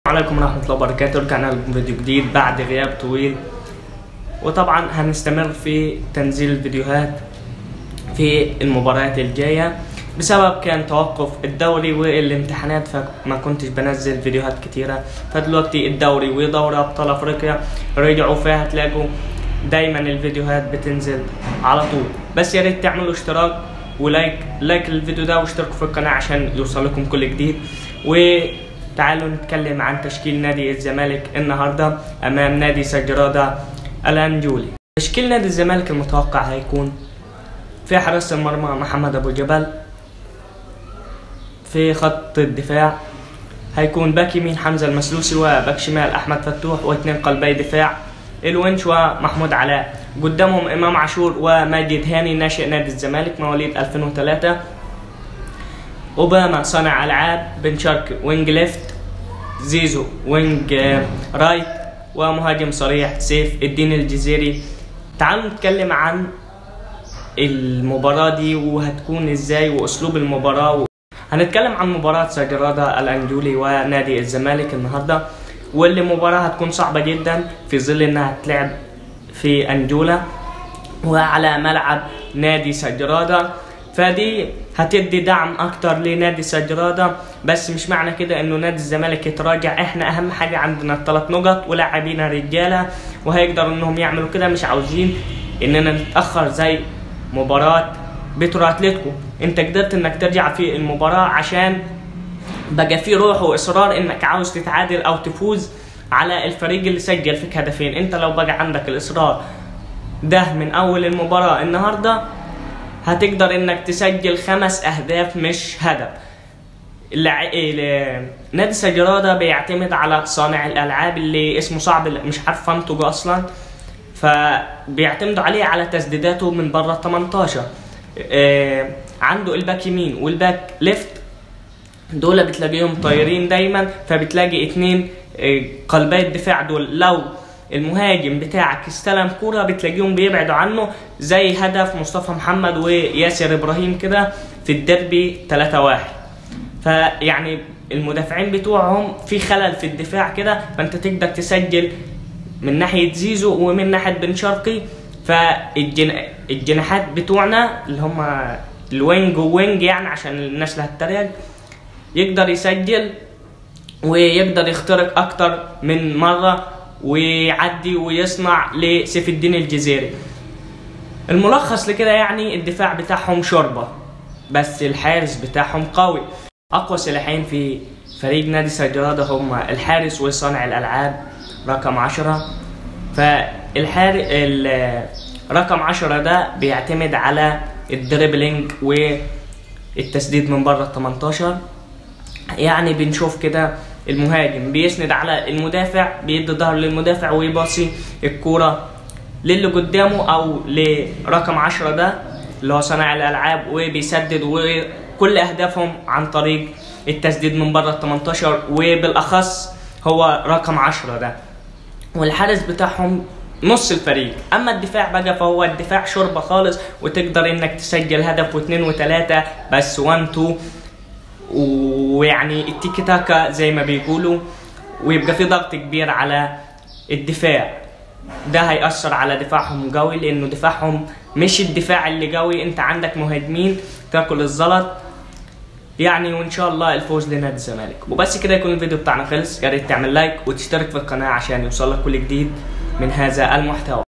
عليكم ورحمة الله وبركاته رجعنا لكم فيديو جديد بعد غياب طويل وطبعا هنستمر في تنزيل الفيديوهات في المباريات الجاية بسبب كان توقف الدوري والامتحانات فما كنتش بنزل فيديوهات كتيرة فدلوقتي الدوري ودوري أبطال أفريقيا رجعوا فيها هتلاقوا دايما الفيديوهات بتنزل على طول بس يا ريت تعملوا اشتراك ولايك لايك للفيديو ده واشتركوا في القناة عشان يوصل لكم كل جديد وتعالوا نتكلم عن تشكيل نادي الزمالك النهاردة أمام نادي سجرادة الأنجولي تشكيل نادي الزمالك المتوقع هيكون في حراسة المرمى محمد أبو جبل في خط الدفاع هيكون باك يمين حمزة المسلوسي وباك شمال أحمد فتوح واثنين قلبي دفاع الونش ومحمود علاء قدامهم إمام عاشور وماجد هاني ناشئ نادي الزمالك مواليد 2003 أوباما صانع ألعاب بن شرقي وينج ليفت زيزو وينج آه، رايت ومهاجم صريح سيف الدين الجزيري تعالوا نتكلم عن المباراة دي وهتكون ازاي واسلوب المباراة و... هنتكلم عن مباراة سجرادة الانجولي ونادي الزمالك النهاردة واللي مباراة هتكون صعبة جدا في ظل انها هتلعب في انجولا وعلى ملعب نادي سجرادة فدي هتدي دعم اكتر لنادي سجرادة بس مش معنى كده انه نادي الزمالك يتراجع احنا اهم حاجة عندنا الثلاث نقط ولاعبينا رجالة وهيقدروا انهم يعملوا كده مش عاوزين اننا نتاخر زي مباراة بترو اتلتيكو انت قدرت انك ترجع في المباراة عشان بقى في روح واصرار انك عاوز تتعادل او تفوز على الفريق اللي سجل فيك هدفين انت لو بقى عندك الاصرار ده من اول المباراة النهاردة هتقدر انك تسجل خمس اهداف مش هدف اللع... ال- نادي سجرادة بيعتمد على صانع الالعاب اللي اسمه صعب مش عارف انطقه اصلا فبيعتمدوا عليه على تسديداته من بره ال 18 آه، عنده الباك يمين والباك ليفت دول بتلاقيهم طايرين دايما فبتلاقي اتنين آه، قلبي الدفاع دول لو المهاجم بتاعك استلم كرة بتلاقيهم بيبعدوا عنه زي هدف مصطفى محمد وياسر ابراهيم كده في الديربي 3-1 فيعني المدافعين بتوعهم في خلل في الدفاع كده فانت تقدر تسجل من ناحيه زيزو ومن ناحيه بن شرقي فالجناحات بتوعنا اللي هم الوينج ووينج يعني عشان الناس اللي هتتريق يقدر يسجل ويقدر يخترق اكتر من مره ويعدي ويصنع لسيف الدين الجزيري الملخص لكده يعني الدفاع بتاعهم شوربه بس الحارس بتاعهم قوي اقوى سلاحين في فريق نادي سجرادة هم الحارس وصانع الالعاب رقم عشرة فالحار ال- رقم عشرة ده بيعتمد على الدريبلينج والتسديد من بره ال 18 يعني بنشوف كده المهاجم بيسند على المدافع بيدي ظهر للمدافع ويباصي الكورة للي قدامه او لرقم عشرة ده اللي هو صانع الالعاب وبيسدد وكل اهدافهم عن طريق التسديد من بره ال 18 وبالاخص هو رقم عشرة ده والحارس بتاعهم نص الفريق اما الدفاع بقى فهو الدفاع شوربه خالص وتقدر انك تسجل هدف واثنين وثلاثه بس 1 2 ويعني التيكي تاكا زي ما بيقولوا ويبقى في ضغط كبير على الدفاع ده هيأثر على دفاعهم قوي لأنه دفاعهم مش الدفاع اللي قوي أنت عندك مهاجمين تاكل الزلط يعني وإن شاء الله الفوز لنادي الزمالك وبس كده يكون الفيديو بتاعنا خلص يا ريت تعمل لايك وتشترك في القناة عشان يوصلك كل جديد من هذا المحتوى